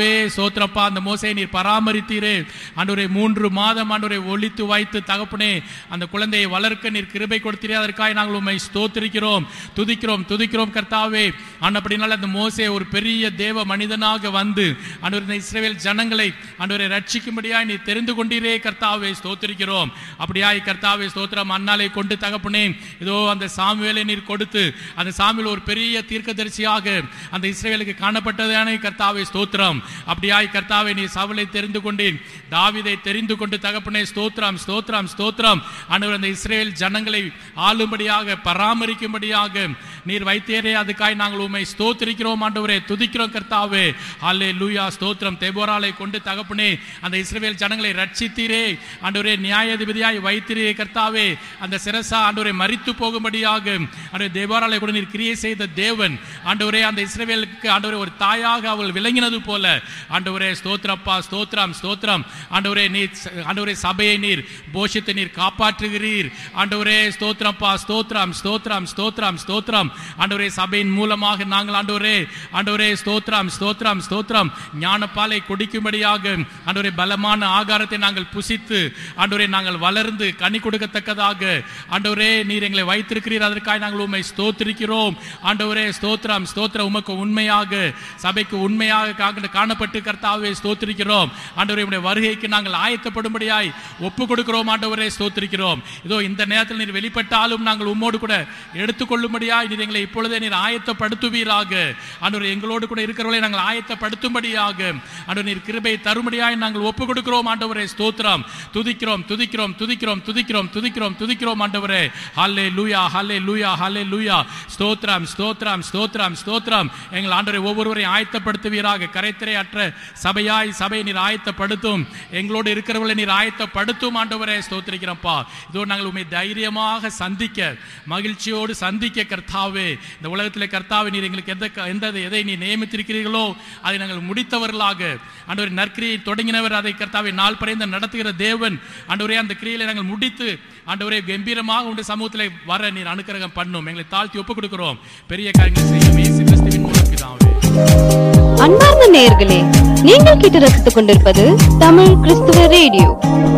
ஏ, சோத்திரப்பா அந்த மோசையை நீர் பராமரித்தீரே ஆண்டவரே மூன்று மாதம் ஆண்டவரை ஒழித்து வைத்து தகப்பனே அந்த குழந்தையை வளர்க்க நீர் கிருபை கொடுத்தீரே அதற்காக நாங்கள் உண்மை ஸ்தோத்திரிக்கிறோம் துதிக்கிறோம் துதிக்கிறோம் கர்த்தாவே ஆண்டபடினால அந்த மோசே ஒரு பெரிய தேவ மனிதனாக வந்து ஆண்டவர் இந்த இஸ்ரவேல் ஜனங்களை ஆண்டவரை ரட்சிக்கும்படியாய் நீ தெரிந்து கொண்டீரே கர்த்தாவே ஸ்தோத்திரிக்கிறோம் அப்படியாய் கர்த்தாவே ஸ்தோத்திரம் அண்ணாலை கொண்டு தகப்பனே இதோ அந்த சாமுவேலை நீர் கொடுத்து அந்த சாமியில் ஒரு பெரிய தீர்க்கதரிசியாக அந்த இஸ்ரவேலுக்கு காணப்பட்டதானே கர்த்தாவே ஸ்தோத்திரம் அப்படியாய் கர்த்தாவே நீ சவுலை தெரிந்து கொண்டேன் தாவீதை தெரிந்து கொண்டு தகப்பனே ஸ்தோத்திரம் ஸ்தோத்திரம் ஸ்தோத்திரம் ஆண்டவர் அந்த இஸ்ரேல் ஜனங்களை ஆளும்படியாக பராமரிக்கும்படியாக நீர் வைத்தேரே அதுக்காய் நாங்கள் உண்மை ஸ்தோத்திரிக்கிறோம் ஆண்டவரே துதிக்கிறோம் கர்த்தாவே அல்லே லூயா ஸ்தோத்திரம் தெபோராலை கொண்டு தகப்பனே அந்த இஸ்ரவேல் ஜனங்களை ரட்சித்தீரே ஆண்டவரே நியாயாதிபதியாய் வைத்திரே கர்த்தாவே அந்த சிரசா ஆண்டவரை மரித்து போகும்படியாக ஆண்டவரே தேவாராலை கூட நீர் கிரியை செய்த தேவன் ஆண்டவரே அந்த இஸ்ரவேலுக்கு ஆண்டவரே ஒரு தாயாக அவள் விளங்கினது போல ஆண்டவரே ஸ்தோத்திரப்பா ஸ்தோத்திரம் ஸ்தோத்திரம் ஆண்டவரே நீர் ஆண்டவரே சபையை நீர் போஷித்து நீர் காப்பாற்றுகிறீர் ஆண்டவரே ஸ்தோத்திரப்பா ஸ்தோத்திரம் ஸ்தோத்திரம் ஸ்தோத்திரம் ஸ்தோத்திரம் ஆண்டவரே சபையின் மூலமாக நாங்கள் ஆண்டவரே ஆண்டவரே ஸ்தோத்திரம் ஸ்தோத்திரம் ஸ்தோத்திரம் ஞானப்பாலை குடிக்கும்படியாக ஆண்டவரே பலமான ஆகாரத்தை நாங்கள் புசித்து ஆண்டவரே நாங்கள் வளர்ந்து கனி கொடுக்கத்தக்கதாக ஆண்டவரே நீர் எங்களை வைத்திருக்கிறீர் அதற்காக நாங்கள் உண்மை ஸ்தோத்திரிக்கிறோம் ஆண்டவரே ஸ்தோத்திரம் ஸ்தோத்திரம் உமக்கு உண்மையாக சபைக்கு உண்மையாக காக்க- காணப்பட்டு கர்த்தாவே ஸ்தோத்திரிக்கிறோம் ஆண்டவரே உடைய வருகைக்கு நாங்கள் ஆயத்தப்படும்படியாய் ஒப்பு கொடுக்கிறோம் ஆண்டவரே ஸ்தோத்திரிக்கிறோம் இதோ இந்த நேரத்தில் நீர் வெளிப்பட்டாலும் நாங்கள் உம்மோடு கூட எடுத்துக்கொள்ளும்படியாய் நீர் எங்களை இப்பொழுதே நீர் ஆயத்தப்படுத்துவீராக ஆண்டவர் எங்களோடு கூட இருக்கிறவர்களை நாங்கள் ஆயத்தப்படுத்தும்படியாக ஆண்டவர் நீர் கிருபை தரும்படியாய் நாங்கள் ஒப்பு கொடுக்கிறோம் ஆண்டவரே ஸ்தோத்திரம் துதிக்கிறோம் துதிக்கிறோம் துதிக்கிறோம் துதிக்கிறோம் துதிக்கிறோம் துதிக்கிறோம் ஆண்டவரே ஹல்லே லூயா ஹல்லே லூயா ஹல்லே லூயா ஸ்தோத்திரம் ஸ்தோத்திரம் ஸ்தோத்திரம் ஸ்தோத்திரம் எங்கள் ஆண்டவரை ஒவ்வொருவரையும் ஆயத்தப்படுத்துவீராக கரைத்திரை அற்ற சபையாய் சபையை நீர் ஆயத்தப்படுத்தும் எங்களோடு இருக்கிறவர்களை நீர் ஆயத்தப்படுத்தும் ஆண்டவரே ஸ்தோத்திரிக்கிறப்பா இதோ நாங்கள் உண்மை தைரியமாக சந்திக்க மகிழ்ச்சியோடு சந்திக்க கர்த்தாவே இந்த உலகத்தில் கர்த்தாவே நீர் எங்களுக்கு எந்த எந்த எதை நீ நியமித்திருக்கிறீர்களோ அதை நாங்கள் முடித்தவர்களாக ஆண்டவரை நற்கிரியை தொடங்கினவர் அதை கர்த்தாவை நாள் பறைந்த நடத்துகிற தேவன் ஆண்டவரே அந்த கிரியில நாங்கள் முடித்து ஆண்டவரே கம்பீரமாக உடைய சமூகத்தில் வர நீர் அனுக்கிரகம் பண்ணும் எங்களை தாழ்த்தி ஒப்புக் கொடுக்கிறோம் பெரிய காரியங்களை செய்யும் இயேசு கிறிஸ்துவின் மூலம் பிதாவே அன்பார்ந்த நேயர்களே நீங்கள் கேட்டு ரசித்துக் கொண்டிருப்பது தமிழ் கிறிஸ்துவ ரேடியோ